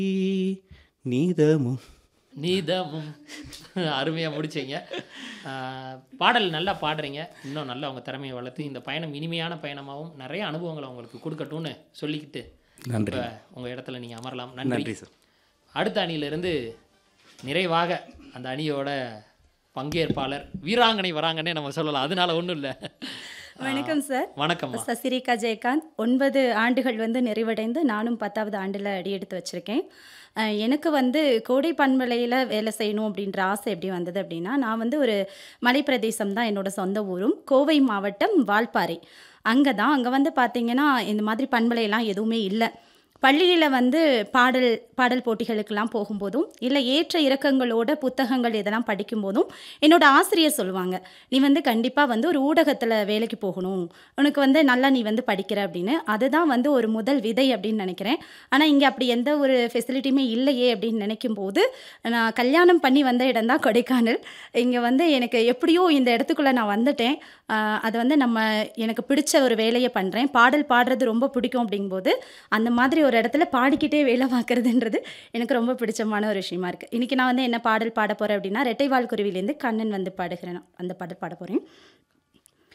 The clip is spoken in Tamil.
நீதமும் நீதமும் அருமையாக முடிச்சீங்க ஆஹ், பாடல் நல்லா பாடுறீங்க இன்னும் நல்லா உங்கள் திறமையை வளர்த்து இந்த பயணம் இனிமையான பயணமாகவும் நிறைய அனுபவங்களை உங்களுக்கு கொடுக்கட்டும்னு சொல்லிக்கிட்டு நன்றி இப்போ உங்கள் இடத்துல நீங்கள் அமரலாம் நன்றி நன்றி சார் அடுத்த அணியிலிருந்து நிறைவாக அந்த அணியோட பங்கேற்பாளர் வீராங்கனை வராங்கன்னே நம்ம சொல்லலாம் அதனால ஒன்றும் இல்லை வணக்கம் சார் வணக்கம்மா சசிரேகா ஜெயகாந்த் ஒன்பது ஆண்டுகள் வந்து நிறைவடைந்து நானும் பத்தாவது ஆண்டில் அடியெடுத்து வச்சுருக்கேன் அஹ் எனக்கு வந்து கோடை பண்பலையில் வேலை செய்யணும் அப்படின்ற ஆசை எப்படி வந்தது அப்படின்னா நான் வந்து ஒரு மலைப்பிரதேசம் தான் என்னோட சொந்த ஊரும் கோவை மாவட்டம் வால்பாறை அங்கே தான் அங்கே வந்து பார்த்தீங்கன்னா இந்த மாதிரி பண்பலையெல்லாம் எதுவுமே இல்லை பள்ளியில் வந்து பாடல் பாடல் போட்டிகளுக்கெல்லாம் போகும்போதும் இல்லை ஏற்ற இறக்கங்களோட புத்தகங்கள் இதெல்லாம் படிக்கும்போதும் என்னோட ஆசிரியர் சொல்லுவாங்க நீ வந்து கண்டிப்பாக வந்து ஒரு ஊடகத்தில் வேலைக்கு போகணும் உனக்கு வந்து நல்லா நீ வந்து படிக்கிற அப்படின்னு அதுதான் வந்து ஒரு முதல் விதை அப்படின்னு நினைக்கிறேன் ஆனால் இங்கே அப்படி எந்த ஒரு ஃபெசிலிட்டியுமே இல்லையே அப்படின்னு நினைக்கும் போது நான் கல்யாணம் பண்ணி வந்த இடம் தான் கொடைக்கானல் இங்கே வந்து எனக்கு எப்படியோ இந்த இடத்துக்குள்ளே நான் வந்துட்டேன் ஆஹ் அது வந்து நம்ம எனக்கு பிடிச்ச ஒரு வேலையை பண்ணுறேன் பாடல் பாடுறது ரொம்ப பிடிக்கும் அப்படிங்கும்போது அந்த மாதிரி ஒரு இடத்துல பாடிக்கிட்டே வேலை பார்க்குறதுன்றது எனக்கு ரொம்ப பிடிச்சமான ஒரு விஷயமா இருக்குது இன்றைக்கி நான் வந்து என்ன பாடல் பாட போகிறேன் அப்படின்னா ரெட்டைவால் குருவிலேருந்து கண்ணன் வந்து பாடுகிறேன் அந்த பாடல் பாட போகிறேன்